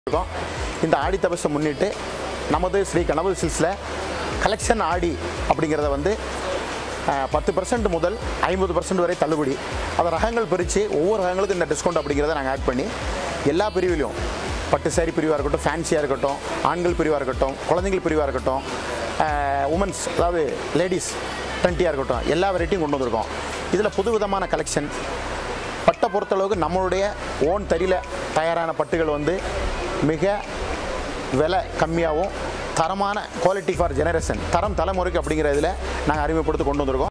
இருக்கோம் இந்த ஆடி தபஸை முன்னிட்டு நமது ஸ்ரீ கணபதி சில்ஸில் கலெக்ஷன் ஆடி அப்படிங்கிறத வந்து அஹ், பத்து பர்சன்ட் முதல் ஐம்பது பர்சன்ட் வரை தள்ளுபடி அதை ரகங்கள் பிரித்து ஒவ்வொரு ரகங்களுக்கும் இந்த டிஸ்கவுண்ட் அப்படிங்கிறத நாங்கள் ஆட் பண்ணி எல்லா பிரிவிலையும் பட்டு சாரி பிரிவாக இருக்கட்டும் ஃபேன்சியாக இருக்கட்டும் ஆண்கள் பிரிவாக இருக்கட்டும் குழந்தைகள் பிரிவாக இருக்கட்டும் உமன்ஸ் அதாவது லேடிஸ் டுவெண்ட்டியாக இருக்கட்டும் எல்லா வெரைட்டியும் கொண்டு வந்திருக்கோம் இதில் புது விதமான கலெக்ஷன் பட்டை பொறுத்தளவுக்கு நம்மளுடைய ஓன் தறியில் தயாரான பட்டுகள் வந்து மிக விலை கம்மியாகவும் தரமான குவாலிட்டி ஃபார் ஜெனரேஷன் தரம் தலைமுறைக்கு அப்படிங்கிற இதில் நாங்கள் அறிமுகப்படுத்தி கொண்டு வந்திருக்கோம்